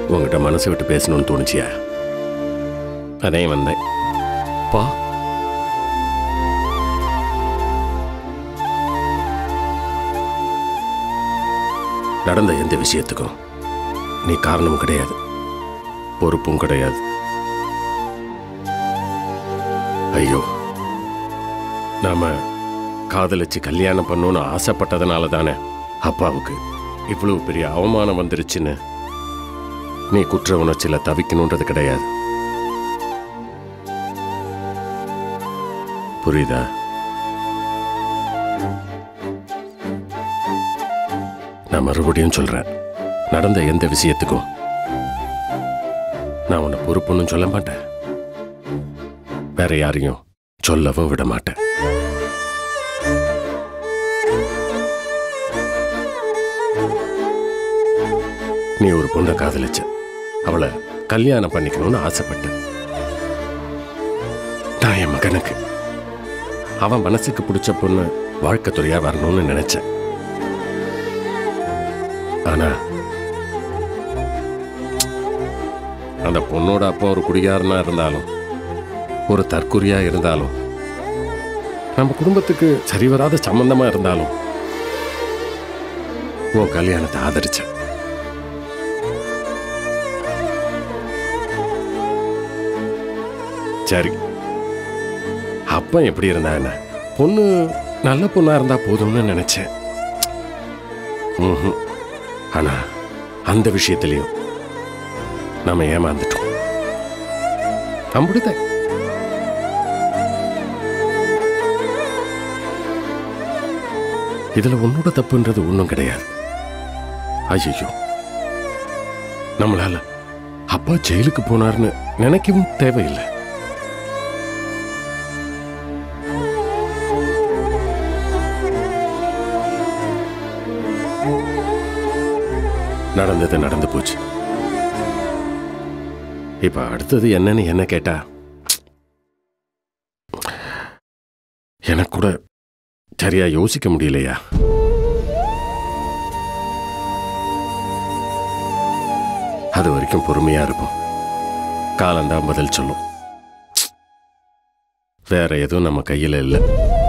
உங்ககிட்ட மனசை விட்டு பேசணும்னு தோணுச்சியா அதே வந்தேன் பா நடந்த எந்த விஷயத்துக்கும் நீ காரணமும் கிடையாது பொறுப்பும் கிடையாது ஐயோ நாம காதலிச்சு கல்யாணம் பண்ணணும்னு ஆசைப்பட்டதுனால தானே அப்பாவுக்கு இவ்வளவு பெரிய அவமானம் வந்துருச்சுன்னு நீ குற்ற உணர்ச்சியில தவிக்கணுன்றது கிடையாது புரியுதா நான் மறுபடியும் சொல்றேன் நடந்த எந்த விஷயத்துக்கும் நான் உன்னை பொறுப்புன்னு சொல்ல மாட்டேன் வேற யாரையும் சொல்லவும் விட மாட்டேன் நீ ஒரு பொண்ணை காதலிச்ச அவளை கல்யாணம் பண்ணிக்கணும்னு ஆசைப்பட்ட நான் என் மகனுக்கு அவன் மனசுக்கு பிடிச்ச பொண்ணு வாழ்க்கை துறையா வரணும்னு நினைச்சேன் ஆனா அந்த பொண்ணோட அப்பா ஒரு குடிகாரனா இருந்தாலும் ஒரு தற்குறியா இருந்தாலும் நம்ம குடும்பத்துக்கு சரிவராத சம்பந்தமா இருந்தாலும் உன் கல்யாணத்தை ஆதரிச்சேன் சரி அப்பன் எப்படி இருந்தா என்ன பொண்ணு நல்ல பொண்ணா இருந்தா போதும்னு நினைச்சேன் ம்ஹும். ஆனா அந்த விஷயத்திலையும் நாம ஏமாந்துட்டோம் அப்படிதான் இதுல உன்னோட தப்புன்றது ஒன்றும் கிடையாது ஐயோ நம்மளால அப்பா ஜெயிலுக்கு போனார்னு நினைக்கவும் தேவையில்லை நடந்தது நடந்து போச்சு இப்ப அடுத்தது என்னன்னு என்ன கேட்டா எனக்கு கூட சரியா யோசிக்க முடியலையா அது வரைக்கும் பொறுமையா இருக்கும் காலந்தான் பதில் சொல்லும் வேற எதுவும் நம்ம கையில இல்லை